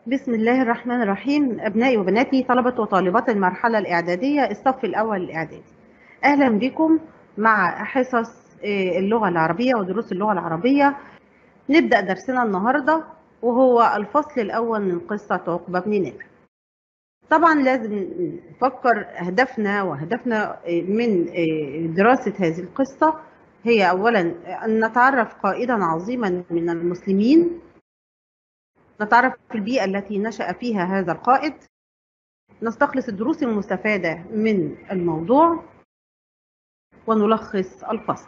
بسم الله الرحمن الرحيم أبنائي وبناتي طلبة وطالبات المرحلة الإعدادية الصف الأول الإعدادي أهلا بكم مع حصص اللغة العربية ودروس اللغة العربية نبدأ درسنا النهاردة وهو الفصل الأول من قصة عقبة بن نافع طبعا لازم نفكر هدفنا وهدفنا من دراسة هذه القصة هي أولا أن نتعرف قائدا عظيما من المسلمين نتعرف في البيئة التي نشأ فيها هذا القائد نستخلص الدروس المستفادة من الموضوع ونلخص الفصل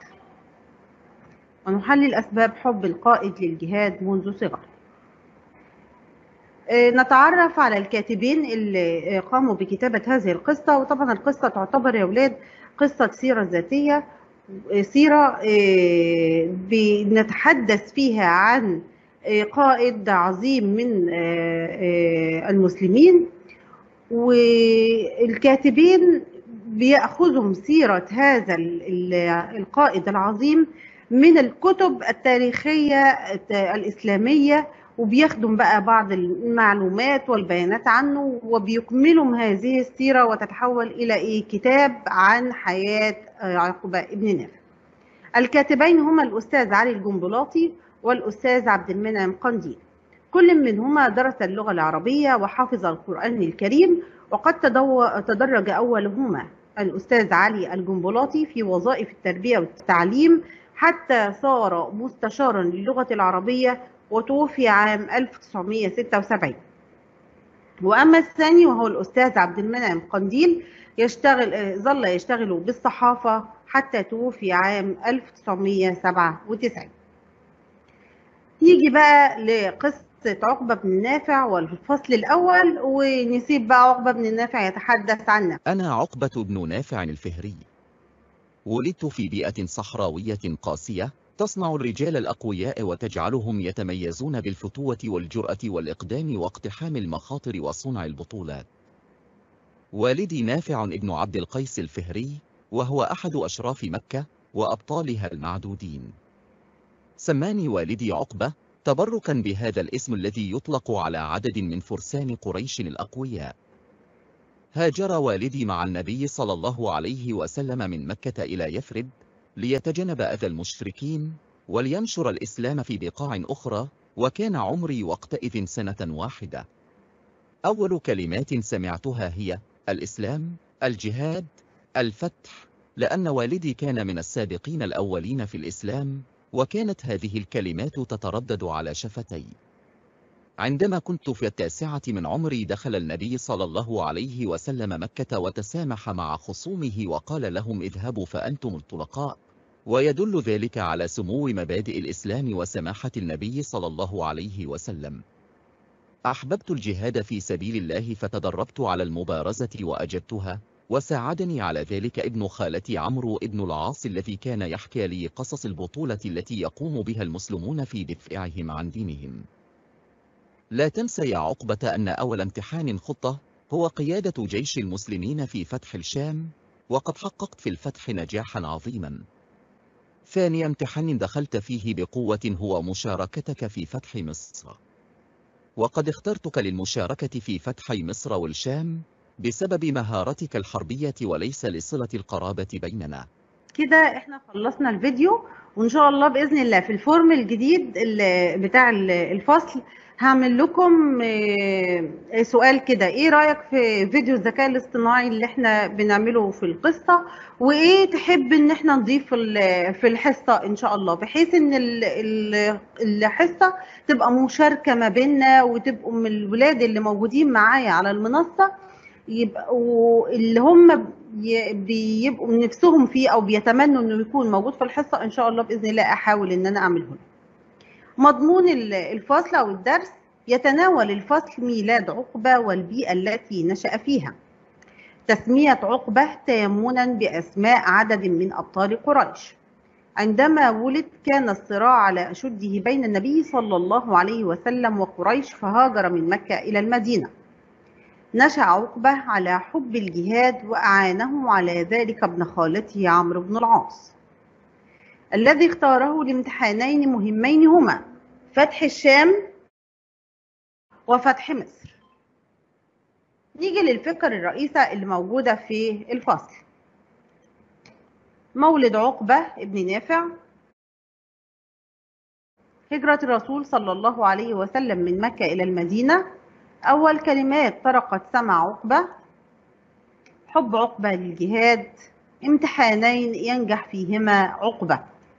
ونحلل أسباب حب القائد للجهاد منذ صغره نتعرف على الكاتبين اللي قاموا بكتابة هذه القصة وطبعا القصة تعتبر يا أولاد قصة سيرة ذاتية سيرة بنتحدث فيها عن قائد عظيم من المسلمين والكاتبين بيأخذوا سيرة هذا القائد العظيم من الكتب التاريخية الإسلامية وبيخدم بقى بعض المعلومات والبيانات عنه وبيكملهم هذه السيرة وتتحول إلى إيه كتاب عن حياة عقبة ابن نافع الكاتبين هما الأستاذ علي الجنبلاطي والأستاذ عبد المنعم قنديل كل منهما درس اللغة العربية وحفظ القرآن الكريم وقد تدرج أولهما الأستاذ علي الجنبلاطي في وظائف التربية والتعليم حتى صار مستشارا للغة العربية وتوفي عام 1976 وأما الثاني وهو الأستاذ عبد المنعم قنديل يشتغل ظل يشتغل بالصحافة حتى توفي عام 1997 يجي بقى لقصة عقبة بن نافع والفصل الأول ونسيب بقى عقبة بن نافع يتحدث عنه أنا عقبة بن نافع الفهري ولدت في بيئة صحراوية قاسية تصنع الرجال الأقوياء وتجعلهم يتميزون بالفتوة والجرأة والإقدام واقتحام المخاطر وصنع البطولات والدي نافع ابن عبد القيس الفهري وهو أحد أشراف مكة وأبطالها المعدودين سماني والدي عقبة تبركا بهذا الاسم الذي يطلق على عدد من فرسان قريش الأقوياء هاجر والدي مع النبي صلى الله عليه وسلم من مكة إلى يثرب ليتجنب أذى المشركين ولينشر الإسلام في بقاع أخرى وكان عمري وقتئذ سنة واحدة أول كلمات سمعتها هي الإسلام الجهاد الفتح لأن والدي كان من السابقين الأولين في الإسلام وكانت هذه الكلمات تتردد على شفتي عندما كنت في التاسعة من عمري دخل النبي صلى الله عليه وسلم مكة وتسامح مع خصومه وقال لهم اذهبوا فأنتم الطلقاء ويدل ذلك على سمو مبادئ الإسلام وسماحة النبي صلى الله عليه وسلم أحببت الجهاد في سبيل الله فتدربت على المبارزة وأجبتها وساعدني على ذلك ابن خالتي عمرو ابن العاص الذي كان يحكي لي قصص البطولة التي يقوم بها المسلمون في دفاعهم عن دينهم لا تنسى يا عقبة أن أول امتحان خطة هو قيادة جيش المسلمين في فتح الشام وقد حققت في الفتح نجاحا عظيما ثاني امتحان دخلت فيه بقوة هو مشاركتك في فتح مصر وقد اخترتك للمشاركة في فتح مصر والشام بسبب مهارتك الحربية وليس لصلة القرابة بيننا كده احنا خلصنا الفيديو وان شاء الله باذن الله في الفورم الجديد بتاع الفصل هعمل لكم سؤال كده ايه رايك في فيديو الذكاء الاصطناعي اللي احنا بنعمله في القصه وايه تحب ان احنا نضيف في الحصه ان شاء الله بحيث ان الحصه تبقى مشاركه ما بيننا وتبقوا من الولاد اللي موجودين معايا على المنصه يبقوا اللي هم بيبقوا من نفسهم فيه او بيتمنوا انه يكون موجود في الحصه ان شاء الله باذن الله احاول ان انا اعمله مضمون الفصل او الدرس يتناول الفصل ميلاد عقبه والبيئه التي نشا فيها تسميه عقبه تيمنا باسماء عدد من ابطال قريش عندما ولد كان الصراع على اشده بين النبي صلى الله عليه وسلم وقريش فهاجر من مكه الى المدينه نشأ عقبة على حب الجهاد وأعانه على ذلك ابن خالته عمرو بن العاص الذي اختاره لامتحانين مهمين هما فتح الشام وفتح مصر نيجي للفكر الرئيسة اللي موجودة في الفصل مولد عقبة ابن نافع هجرة الرسول صلى الله عليه وسلم من مكة إلى المدينة أول كلمات طرقت سمع عقبة حب عقبة للجهاد امتحانين ينجح فيهما عقبة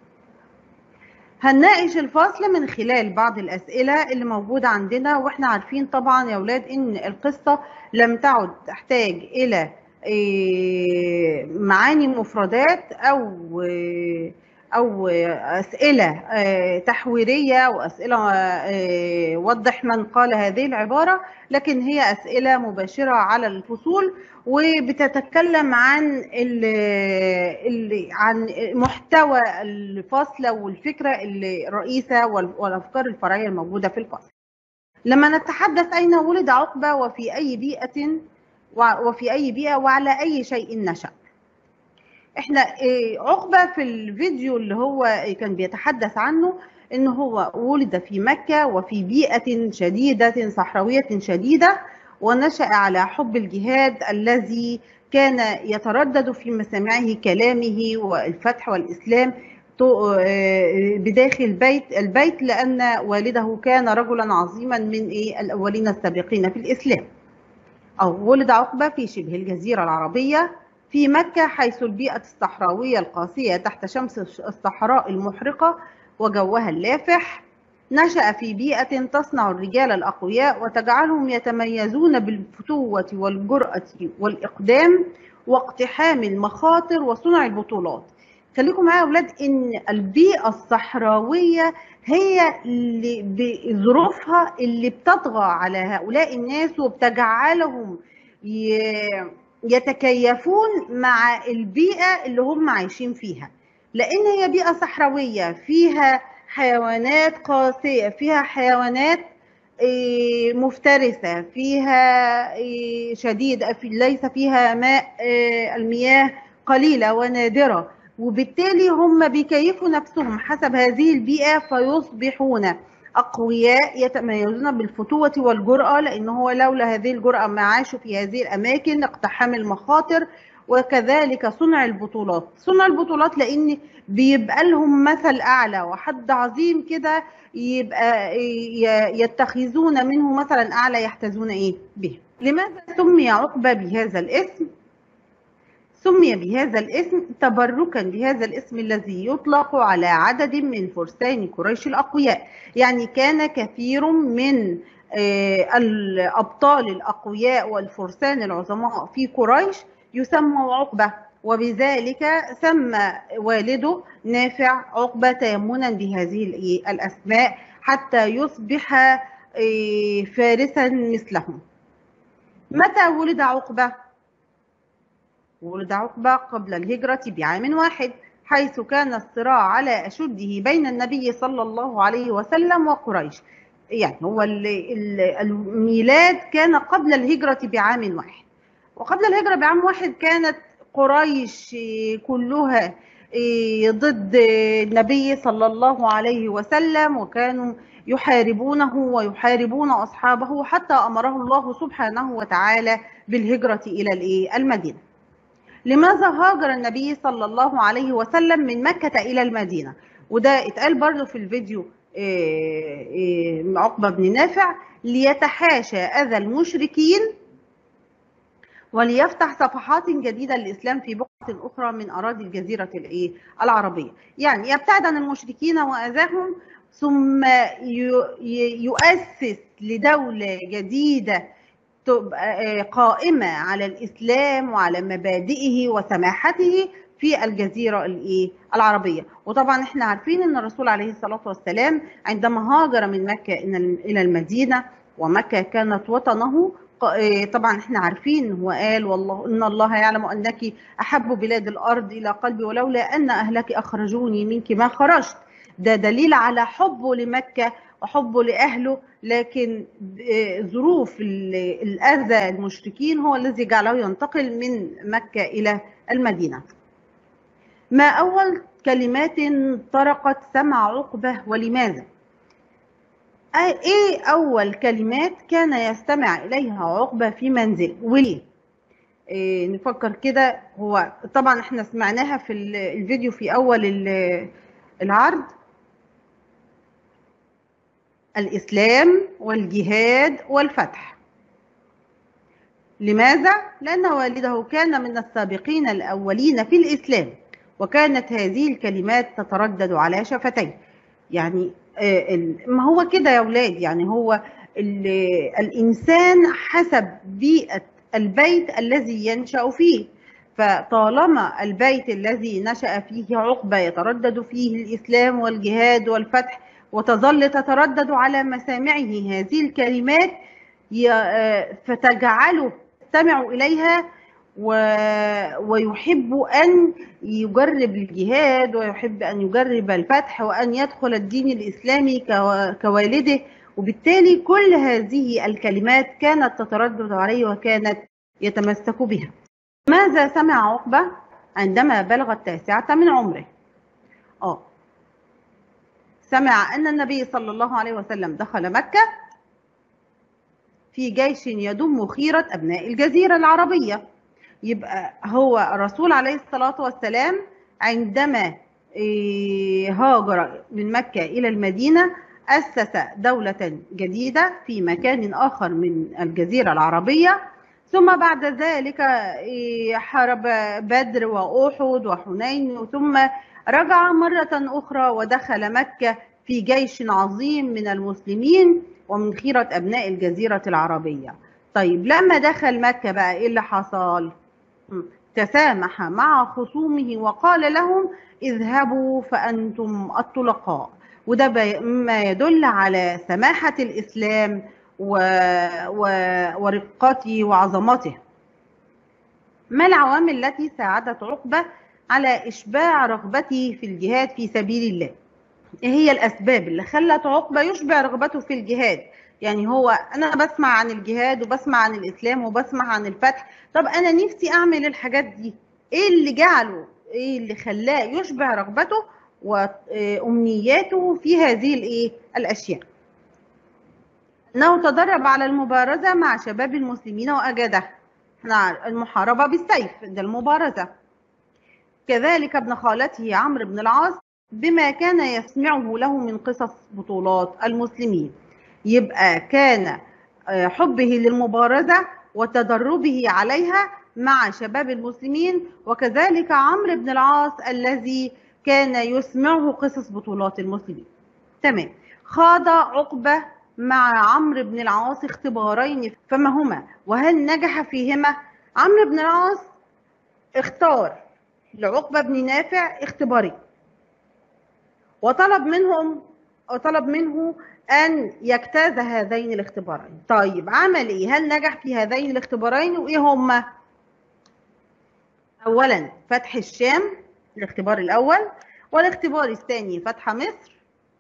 هنناقش الفصل من خلال بعض الأسئلة اللي موجودة عندنا وإحنا عارفين طبعا يا أولاد إن القصة لم تعد تحتاج إلى معاني مفردات أو أو أسئلة تحويرية وأسئلة وضح من قال هذه العبارة لكن هي أسئلة مباشرة على الفصول وبتتكلم عن ال عن محتوى الفصل والفكرة الرئيسة والأفكار الفرعية الموجودة في الفصل. لما نتحدث أين ولد عقبة وفي أي بيئة وفي أي بيئة وعلى أي شيء نشأ. احنا عقبة في الفيديو اللي هو كان بيتحدث عنه ان هو ولد في مكة وفي بيئة شديدة صحراوية شديدة ونشأ على حب الجهاد الذي كان يتردد في مسامعه كلامه والفتح والإسلام بداخل البيت البيت لأن والده كان رجلا عظيما من الأولين السابقين في الإسلام أو ولد عقبة في شبه الجزيرة العربية في مكة حيث البيئة الصحراوية القاسية تحت شمس الصحراء المحرقة وجوها اللافح نشأ في بيئة تصنع الرجال الأقوياء وتجعلهم يتميزون بالفتوة والجرأة والإقدام واقتحام المخاطر وصنع البطولات خليكم معايا يا أولاد إن البيئة الصحراوية هي اللي بظروفها اللي بتطغى على هؤلاء الناس وبتجعلهم يتكيفون مع البيئة اللي هم عايشين فيها لأن هي بيئة صحراوية فيها حيوانات قاسية فيها حيوانات مفترسة فيها شديدة ليس فيها ماء المياه قليلة ونادرة وبالتالي هم بيكيفوا نفسهم حسب هذه البيئة فيصبحون أقوياء يتميزون بالفتوة والجرأة لأن هو لولا هذه الجرأة ما عاشوا في هذه الأماكن اقتحام المخاطر وكذلك صنع البطولات صنع البطولات لأن بيبقى لهم مثل أعلى وحد عظيم كده يبقى يتخذون منه مثلا أعلى يحتذون إيه به لماذا سمي عقبة بهذا الاسم سمي بهذا الاسم تبركا بهذا الاسم الذي يطلق على عدد من فرسان قريش الأقوياء يعني كان كثير من الأبطال الأقوياء والفرسان العظماء في قريش يسمى عقبة وبذلك سمى والده نافع عقبة تيمنا بهذه الأسماء حتى يصبح فارسا مثلهم متى ولد عقبة؟ ولد عقبة قبل الهجرة بعام واحد حيث كان الصراع على أشده بين النبي صلى الله عليه وسلم وقريش يعني هو الميلاد كان قبل الهجرة بعام واحد وقبل الهجرة بعام واحد كانت قريش كلها ضد النبي صلى الله عليه وسلم وكانوا يحاربونه ويحاربون أصحابه حتى أمره الله سبحانه وتعالى بالهجرة إلى المدينة لماذا هاجر النبي صلى الله عليه وسلم من مكة إلى المدينة وده اتقال برضه في الفيديو عقبة بن نافع ليتحاشى أذى المشركين وليفتح صفحات جديدة للإسلام في بقعة أخرى من أراضي الجزيرة الإيه العربية يعني يبتعد عن المشركين وأذاهم ثم يؤسس لدولة جديدة تبقى قائمة على الإسلام وعلى مبادئه وسماحته في الجزيرة الإيه العربية وطبعا احنا عارفين ان الرسول عليه الصلاة والسلام عندما هاجر من مكة إلى المدينة ومكة كانت وطنه طبعا احنا عارفين هو قال والله ان الله يعلم انك احب بلاد الارض الى قلبي ولولا ان اهلك اخرجوني منك ما خرجت ده دليل على حبه لمكه وحبه لاهله لكن ظروف الاذى المشركين هو الذي جعله ينتقل من مكه الى المدينه ما اول كلمات طرقت سمع عقبه ولماذا ايه اول كلمات كان يستمع اليها عقبه في منزل وليه إيه نفكر كده هو طبعا احنا سمعناها في الفيديو في اول العرض الاسلام والجهاد والفتح لماذا لان والده كان من السابقين الاولين في الاسلام وكانت هذه الكلمات تتردد على شفتيه يعني ما هو كده يا اولاد يعني هو الانسان حسب بيئه البيت الذي ينشا فيه فطالما البيت الذي نشا فيه عقبه يتردد فيه الاسلام والجهاد والفتح وتظل تتردد على مسامعه هذه الكلمات فتجعله يستمع اليها ويحب أن يجرب الجهاد ويحب أن يجرب الفتح وأن يدخل الدين الإسلامي كوالده وبالتالي كل هذه الكلمات كانت تتردد عليه وكانت يتمسك بها ماذا سمع عقبة عندما بلغ التاسعة من عمره آه سمع أن النبي صلى الله عليه وسلم دخل مكة في جيش يضم خيرة أبناء الجزيرة العربية يبقى هو الرسول عليه الصلاة والسلام عندما هاجر من مكة إلى المدينة أسس دولة جديدة في مكان آخر من الجزيرة العربية ثم بعد ذلك حارب بدر وأحد وحنين ثم رجع مرة أخرى ودخل مكة في جيش عظيم من المسلمين ومن خيرة أبناء الجزيرة العربية طيب لما دخل مكة بقى إيه اللي حصل؟ تسامح مع خصومه وقال لهم اذهبوا فأنتم الطلقاء وده ما يدل على سماحة الإسلام و... و... ورقته وعظمته ما العوامل التي ساعدت عقبة على إشباع رغبته في الجهاد في سبيل الله إيه هي الأسباب اللي خلت عقبة يشبع رغبته في الجهاد يعني هو انا بسمع عن الجهاد وبسمع عن الاسلام وبسمع عن الفتح طب انا نفسي اعمل الحاجات دي ايه اللي جعله ايه اللي خلاه يشبع رغبته وامنياته في هذه الايه الاشياء انه تدرب على المبارزه مع شباب المسلمين واجاده احنا المحاربه بالسيف ده المبارزه كذلك ابن خالته عمرو بن العاص بما كان يسمعه له من قصص بطولات المسلمين يبقى كان حبه للمبارزة وتدربه عليها مع شباب المسلمين وكذلك عمرو بن العاص الذي كان يسمعه قصص بطولات المسلمين تمام خاض عقبة مع عمرو بن العاص اختبارين فما هما وهل نجح فيهما عمرو بن العاص اختار لعقبة بن نافع اختبارين وطلب منهم وطلب منه أن يجتاز هذين الاختبارين طيب عمل إيه؟ هل نجح في هذين الاختبارين وإيه هما؟ أولا فتح الشام الاختبار الأول والاختبار الثاني فتح مصر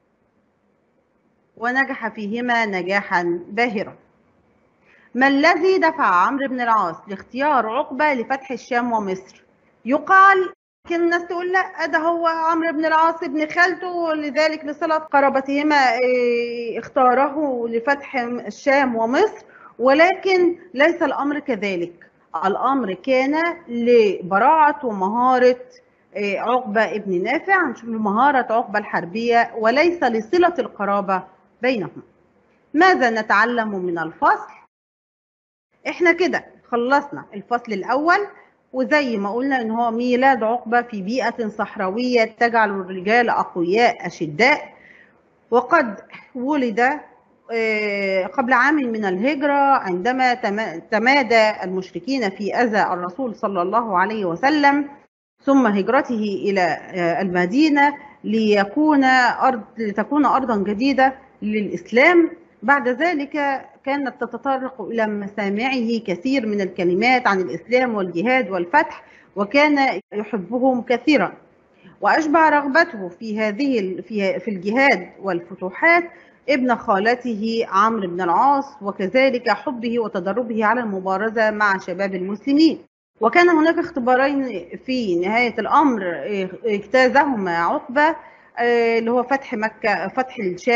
ونجح فيهما نجاحا باهرا ما الذي دفع عمرو بن العاص لاختيار عقبة لفتح الشام ومصر؟ يقال كان الناس تقول لا ده هو عمرو بن العاص ابن خالته ولذلك لصلة قرابتهما اختاره لفتح الشام ومصر ولكن ليس الأمر كذلك الأمر كان لبراعة ومهارة عقبة ابن نافع نشوف مهارة عقبة الحربية وليس لصلة القرابة بينهم ماذا نتعلم من الفصل؟ احنا كده خلصنا الفصل الأول وزي ما قلنا ان هو ميلاد عقبة في بيئة صحراوية تجعل الرجال أقوياء أشداء وقد ولد قبل عام من الهجرة عندما تمادى المشركين في أذى الرسول صلى الله عليه وسلم ثم هجرته إلى المدينة ليكون أرض لتكون أرضا جديدة للإسلام بعد ذلك كانت تتطرق إلى مسامعه كثير من الكلمات عن الإسلام والجهاد والفتح وكان يحبهم كثيرا وأشبع رغبته في هذه في في الجهاد والفتوحات ابن خالته عمرو بن العاص وكذلك حبه وتدربه على المبارزة مع شباب المسلمين وكان هناك اختبارين في نهاية الأمر اجتازهما عقبة اللي هو فتح مكة فتح الشام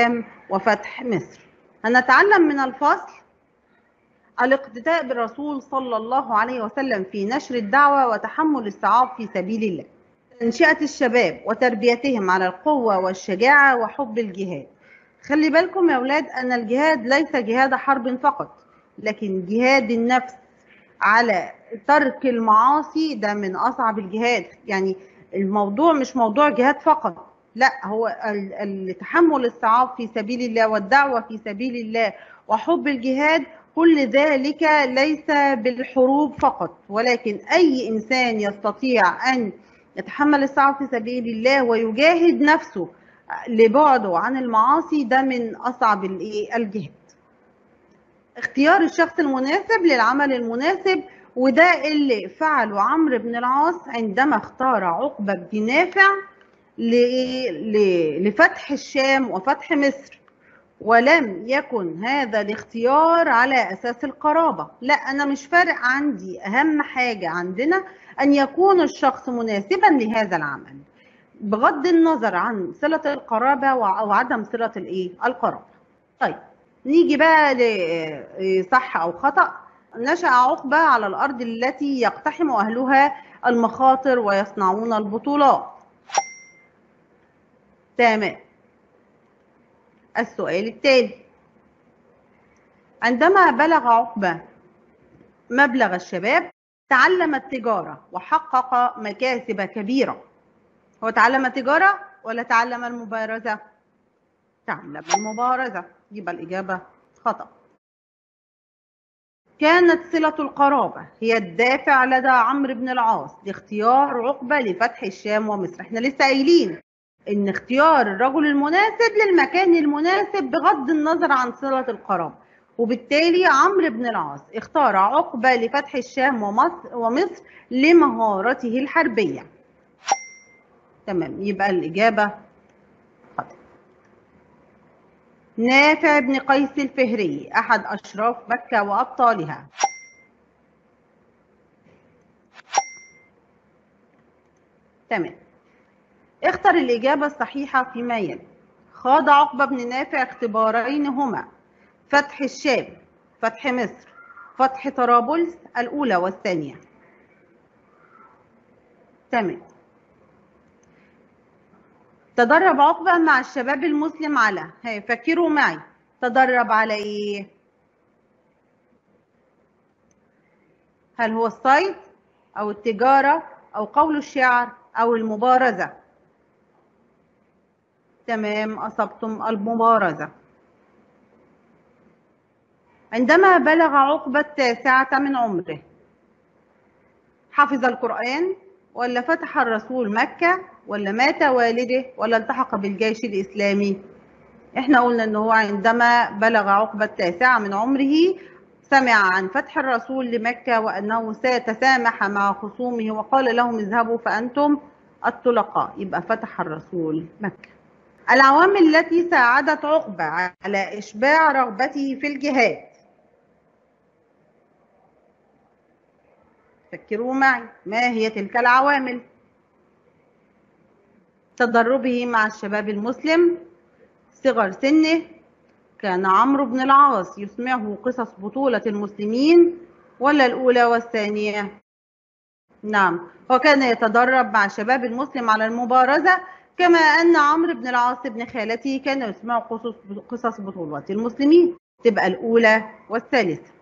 وفتح مصر هنتعلم من الفصل الاقتداء بالرسول صلى الله عليه وسلم في نشر الدعوة وتحمل الصعاب في سبيل الله تنشئة الشباب وتربيتهم على القوة والشجاعة وحب الجهاد خلي بالكم يا أولاد أن الجهاد ليس جهاد حرب فقط لكن جهاد النفس على ترك المعاصي ده من أصعب الجهاد يعني الموضوع مش موضوع جهاد فقط لا هو التحمل الصعاب في سبيل الله والدعوة في سبيل الله وحب الجهاد كل ذلك ليس بالحروب فقط ولكن أي إنسان يستطيع أن يتحمل الصعاب في سبيل الله ويجاهد نفسه لبعده عن المعاصي ده من أصعب الجهاد اختيار الشخص المناسب للعمل المناسب وده اللي فعله عمرو بن العاص عندما اختار عقبة بن نافع لفتح الشام وفتح مصر ولم يكن هذا الاختيار على أساس القرابة لا أنا مش فارق عندي أهم حاجة عندنا أن يكون الشخص مناسبا لهذا العمل بغض النظر عن صلة القرابة أو عدم صلة الإيه؟ القرابة طيب نيجي بقى لصح أو خطأ نشأ عقبة على الأرض التي يقتحم أهلها المخاطر ويصنعون البطولات تمام السؤال التالي عندما بلغ عقبة مبلغ الشباب تعلم التجارة وحقق مكاسب كبيرة هو تعلم التجارة ولا تعلم المبارزة؟ تعلم المبارزة يبقى الإجابة خطأ كانت صلة القرابة هي الدافع لدى عمرو بن العاص لاختيار عقبة لفتح الشام ومصر احنا لسه قايلين ان اختيار الرجل المناسب للمكان المناسب بغض النظر عن صلة القرابة وبالتالي عمرو بن العاص اختار عقبة لفتح الشام ومصر, ومصر لمهارته الحربية تمام يبقى الإجابة خطأ نافع بن قيس الفهري أحد أشراف مكة وأبطالها تمام اختر الإجابة الصحيحة فيما يلي خاض عقبة بن نافع اختبارين هما فتح الشام فتح مصر فتح طرابلس الأولى والثانية تمام تدرب عقبة مع الشباب المسلم على هي فكروا معي تدرب على ايه هل هو الصيد او التجارة او قول الشعر او المبارزة تمام أصبتم المبارزة عندما بلغ عقبة التاسعة من عمره حفظ القرآن ولا فتح الرسول مكة ولا مات والده ولا التحق بالجيش الإسلامي احنا قلنا ان هو عندما بلغ عقبة التاسعة من عمره سمع عن فتح الرسول لمكة وأنه سيتسامح مع خصومه وقال لهم اذهبوا فأنتم الطلقاء يبقى فتح الرسول مكة العوامل التي ساعدت عقبة على إشباع رغبته في الجهاد فكروا معي ما هي تلك العوامل تدربه مع الشباب المسلم صغر سنه كان عمرو بن العاص يسمعه قصص بطولة المسلمين ولا الأولى والثانية نعم وكان يتدرب مع الشباب المسلم على المبارزة كما أن عمرو بن العاص بن خالته كان يسمع قصص قصص بطولات المسلمين تبقى الأولى والثالثة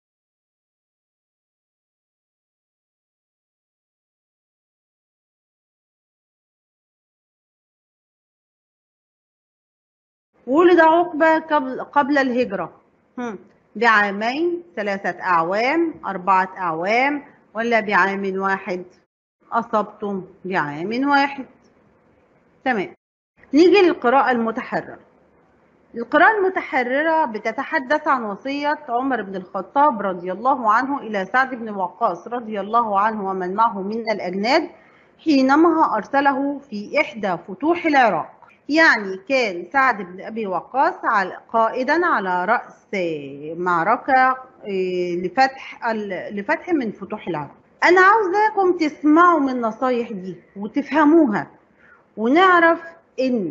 ولد عقبة قبل, قبل الهجرة بعامين ثلاثة أعوام أربعة أعوام ولا بعام واحد أصبتم بعام واحد تمام نيجي للقراءة المتحررة القراءة المتحررة بتتحدث عن وصية عمر بن الخطاب رضي الله عنه إلى سعد بن وقاص رضي الله عنه ومن معه من الأجناد حينما أرسله في إحدى فتوح العراق يعني كان سعد بن أبي وقاص قائدا على رأس معركة لفتح لفتح من فتوح العراق أنا عاوزاكم تسمعوا من النصايح دي وتفهموها ونعرف إن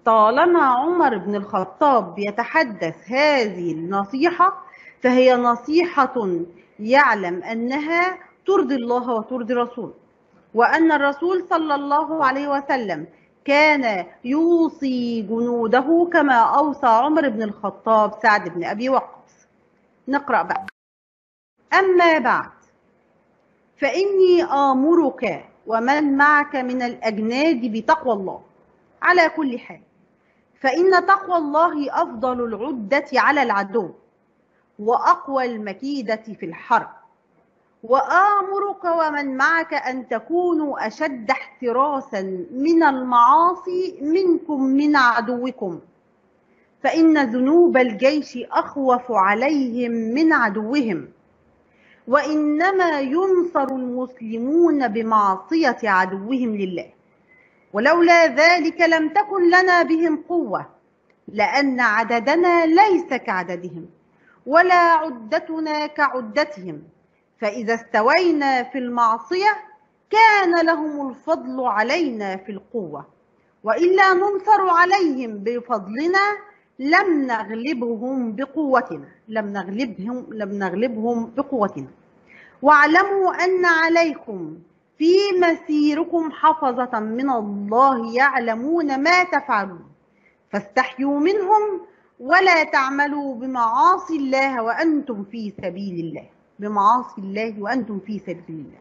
طالما عمر بن الخطاب يتحدث هذه النصيحة فهي نصيحة يعلم أنها ترضي الله وترضي رسوله وأن الرسول صلى الله عليه وسلم كان يوصي جنوده كما أوصى عمر بن الخطاب سعد بن أبي وقاص نقرأ بقى أما بعد فإني آمرك ومن معك من الأجناد بتقوى الله على كل حال فإن تقوى الله أفضل العدة على العدو وأقوى المكيدة في الحرب وآمرك ومن معك أن تكونوا أشد احتراسا من المعاصي منكم من عدوكم فإن ذنوب الجيش أخوف عليهم من عدوهم وإنما ينصر المسلمون بمعصية عدوهم لله ولولا ذلك لم تكن لنا بهم قوة لأن عددنا ليس كعددهم ولا عدتنا كعدتهم فإذا استوينا في المعصية كان لهم الفضل علينا في القوة وإلا ننصر عليهم بفضلنا لم نغلبهم بقوتنا لم نغلبهم لم نغلبهم بقوتنا واعلموا أن عليكم في مسيركم حفظة من الله يعلمون ما تفعلون فاستحيوا منهم ولا تعملوا بمعاصي الله وأنتم في سبيل الله بمعاصي الله وأنتم في سبيل الله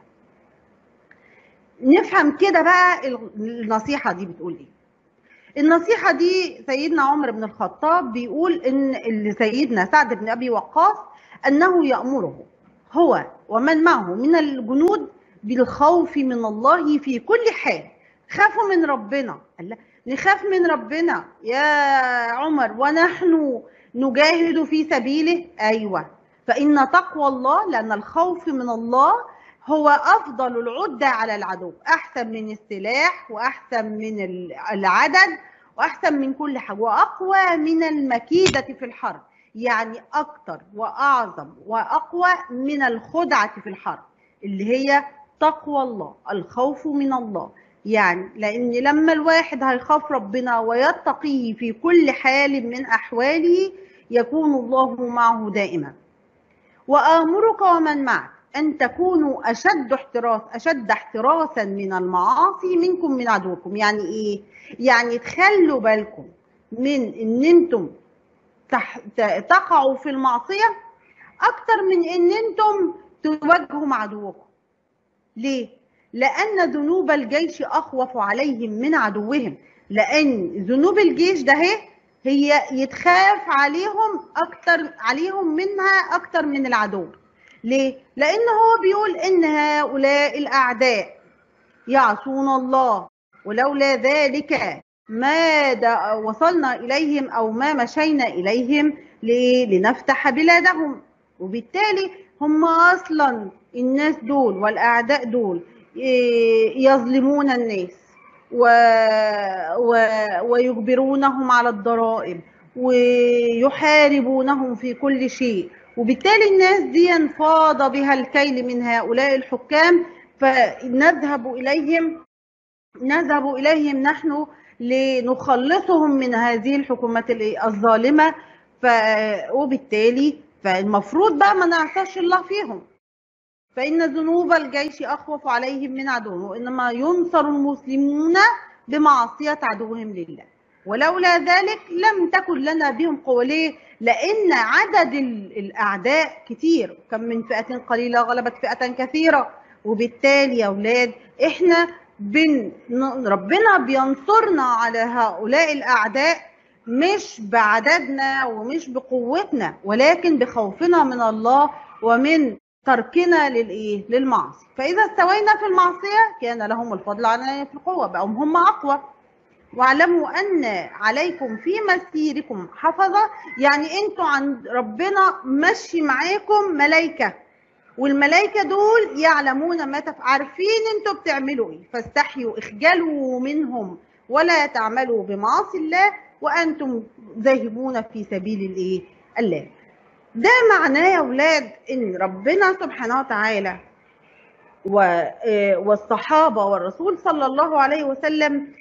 نفهم كده بقى النصيحة دي بتقول ايه النصيحة دي سيدنا عمر بن الخطاب بيقول ان اللي سيدنا سعد بن ابي وقاص انه يأمره هو ومن معه من الجنود بالخوف من الله في كل حال خافوا من ربنا الله نخاف من ربنا يا عمر ونحن نجاهد في سبيله ايوه فان تقوى الله لان الخوف من الله هو افضل العده على العدو احسن من السلاح واحسن من العدد واحسن من كل حاجه واقوى من المكيده في الحرب يعني اكتر واعظم واقوى من الخدعه في الحرب اللي هي تقوى الله الخوف من الله يعني لان لما الواحد هيخاف ربنا ويتقيه في كل حال من احواله يكون الله معه دائما وامرك ومن معك ان تكونوا اشد احتراس اشد احتراسا من المعاصي منكم من عدوكم يعني ايه يعني تخلوا بالكم من ان انتم تقعوا في المعصيه اكتر من ان انتم تواجهوا مع عدوكم ليه لان ذنوب الجيش اخوف عليهم من عدوهم لان ذنوب الجيش ده هي هي يتخاف عليهم اكتر عليهم منها اكتر من العدو ليه لان هو بيقول ان هؤلاء الاعداء يعصون الله ولولا ذلك ما وصلنا اليهم او ما مشينا اليهم لنفتح بلادهم وبالتالي هم اصلا الناس دول والاعداء دول يظلمون الناس و... و... ويجبرونهم على الضرائب ويحاربونهم في كل شيء وبالتالي الناس دي فاض بها الكيل من هؤلاء الحكام فنذهب إليهم نذهب إليهم نحن لنخلصهم من هذه الحكومات الظالمة ف... وبالتالي فالمفروض بقى ما نعصاش الله فيهم فإن ذنوب الجيش أخوف عليهم من عدوهم وإنما ينصر المسلمون بمعصية عدوهم لله ولولا ذلك لم تكن لنا بهم قوة ليه؟ لأن عدد الأعداء كتير كم من فئة قليلة غلبت فئة كثيرة وبالتالي يا أولاد إحنا بن ربنا بينصرنا على هؤلاء الأعداء مش بعددنا ومش بقوتنا ولكن بخوفنا من الله ومن تركنا للايه للمعصيه فاذا استوينا في المعصيه كان لهم الفضل علينا في القوه بقوا هم اقوى واعلموا ان عليكم في مسيركم حفظه يعني انتوا عند ربنا مشي معاكم ملائكه والملائكه دول يعلمون ما تف... عارفين انتوا بتعملوا ايه فاستحيوا اخجلوا منهم ولا تعملوا بمعاصي الله وانتم ذاهبون في سبيل الايه الله ده معناه يا اولاد ان ربنا سبحانه وتعالى والصحابه والرسول صلى الله عليه وسلم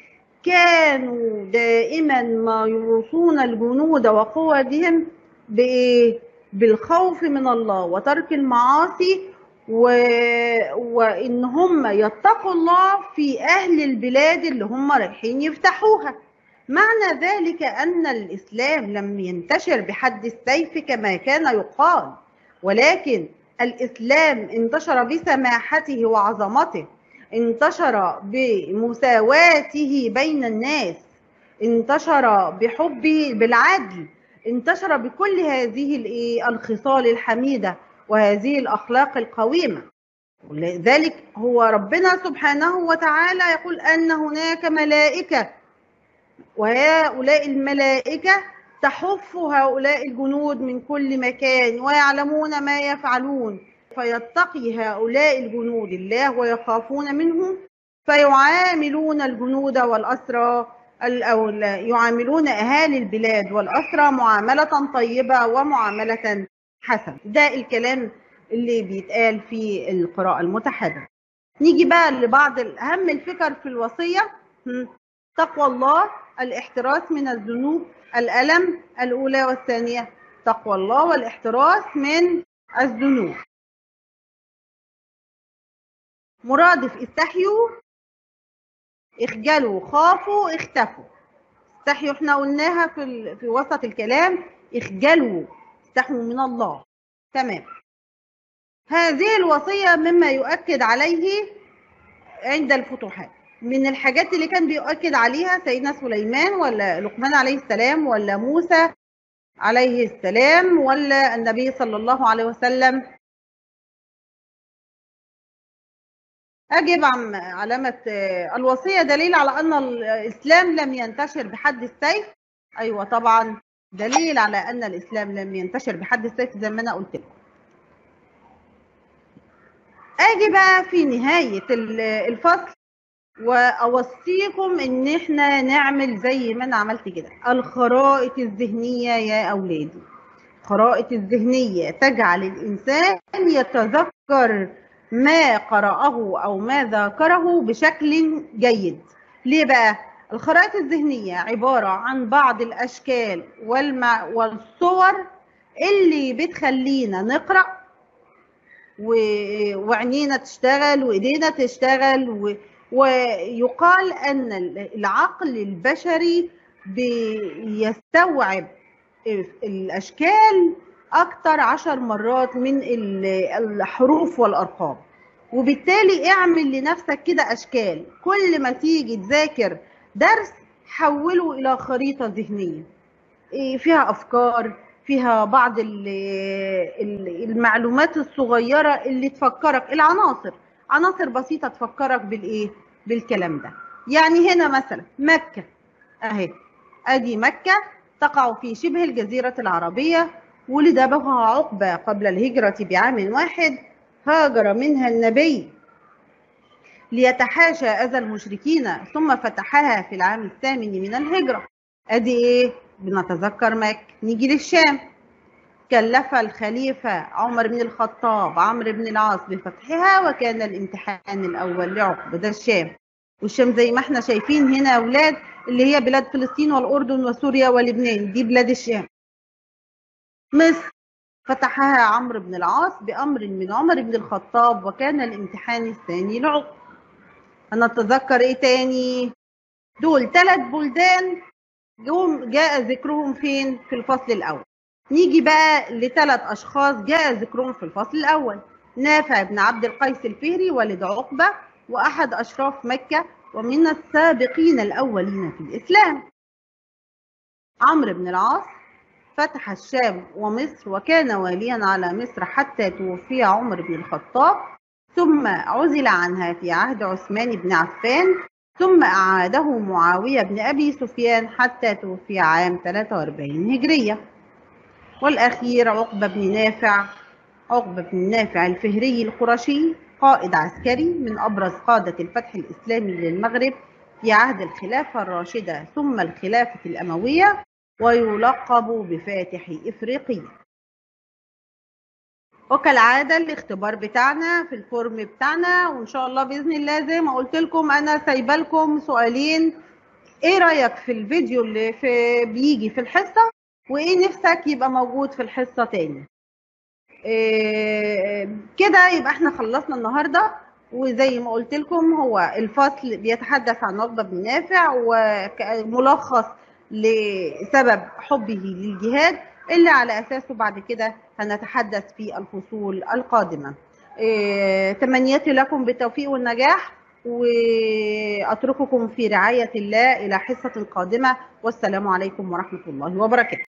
كانوا دائما ما يوصون الجنود وقوتهم بإيه؟ بالخوف من الله وترك المعاصي و... وإن هم يتقوا الله في أهل البلاد اللي هم رايحين يفتحوها معنى ذلك أن الإسلام لم ينتشر بحد السيف كما كان يقال ولكن الإسلام انتشر بسماحته وعظمته انتشر بمساواته بين الناس انتشر بحبه بالعدل انتشر بكل هذه الخصال الحميدة وهذه الأخلاق القويمة ولذلك هو ربنا سبحانه وتعالى يقول أن هناك ملائكة وهؤلاء الملائكة تحف هؤلاء الجنود من كل مكان ويعلمون ما يفعلون فيتقي هؤلاء الجنود الله ويخافون منه فيعاملون الجنود والأسرى أو يعاملون أهالي البلاد والأسرى معاملة طيبة ومعاملة حسنة ده الكلام اللي بيتقال في القراءة المتحررة نيجي بقى لبعض أهم الفكر في الوصية تقوى الله الاحتراس من الذنوب الألم الأولى والثانية تقوى الله والاحتراس من الذنوب مرادف استحيوا اخجلوا خافوا اختفوا استحيوا احنا قلناها في في وسط الكلام اخجلوا استحوا من الله تمام هذه الوصية مما يؤكد عليه عند الفتوحات من الحاجات اللي كان بيؤكد عليها سيدنا سليمان ولا لقمان عليه السلام ولا موسى عليه السلام ولا النبي صلى الله عليه وسلم أجب عن علامة الوصية دليل على أن الإسلام لم ينتشر بحد السيف أيوة طبعا دليل على أن الإسلام لم ينتشر بحد السيف زي ما أنا قلت لكم أجي بقى في نهاية الفصل وأوصيكم إن إحنا نعمل زي ما أنا عملت كده الخرائط الذهنية يا أولادي الخرائط الذهنية تجعل الإنسان يتذكر ما قرأه أو ما ذاكره بشكل جيد ليه بقى؟ الخرائط الذهنية عبارة عن بعض الأشكال والمع... والصور اللي بتخلينا نقرأ و... وعينينا تشتغل وإيدينا تشتغل و... ويقال أن العقل البشري بيستوعب الأشكال أكتر عشر مرات من الحروف والأرقام وبالتالي اعمل لنفسك كده أشكال كل ما تيجي تذاكر درس حوله إلى خريطة ذهنية فيها أفكار فيها بعض المعلومات الصغيرة اللي تفكرك العناصر عناصر بسيطة تفكرك بالإيه بالكلام ده يعني هنا مثلا مكة أهي أدي مكة تقع في شبه الجزيرة العربية ولد بها عقبة قبل الهجرة بعام واحد هاجر منها النبي ليتحاشى أذى المشركين ثم فتحها في العام الثامن من الهجرة أدي إيه؟ بنتذكر مكة نيجي للشام كلف الخليفة عمر بن الخطاب عمرو بن العاص بفتحها وكان الامتحان الأول لعقبة ده الشام والشام زي ما احنا شايفين هنا يا أولاد اللي هي بلاد فلسطين والأردن وسوريا ولبنان دي بلاد الشام مصر فتحها عمرو بن العاص بأمر من عمر بن الخطاب وكان الامتحان الثاني لعقبة هنتذكر ايه تاني دول ثلاث بلدان جم جاء ذكرهم فين في الفصل الأول نيجي بقى لثلاث أشخاص جاء ذكرهم في الفصل الأول نافع بن عبد القيس الفهري والد عقبة وأحد أشراف مكة ومن السابقين الأولين في الإسلام عمرو بن العاص فتح الشام ومصر وكان واليا على مصر حتى توفي عمر بن الخطاب ثم عزل عنها في عهد عثمان بن عفان ثم أعاده معاوية بن أبي سفيان حتى توفي عام 43 هجرية والأخير عقبة بن نافع عقبة بن نافع الفهري القرشي قائد عسكري من أبرز قادة الفتح الإسلامي للمغرب في عهد الخلافة الراشدة ثم الخلافة الأموية ويلقب بفاتح إفريقيا وكالعادة الاختبار بتاعنا في الفورم بتاعنا وإن شاء الله بإذن الله زي ما قلت لكم أنا سايبة لكم سؤالين ايه رايك في الفيديو اللي في بيجي في الحصه وايه نفسك يبقى موجود في الحصه تاني إيه كده يبقى احنا خلصنا النهارده وزي ما قلت لكم هو الفصل بيتحدث عن عقبه بن نافع وملخص لسبب حبه للجهاد اللي على اساسه بعد كده هنتحدث في الفصول القادمه إيه تمنياتي لكم بالتوفيق والنجاح واترككم في رعايه الله الى حصه قادمه والسلام عليكم ورحمه الله وبركاته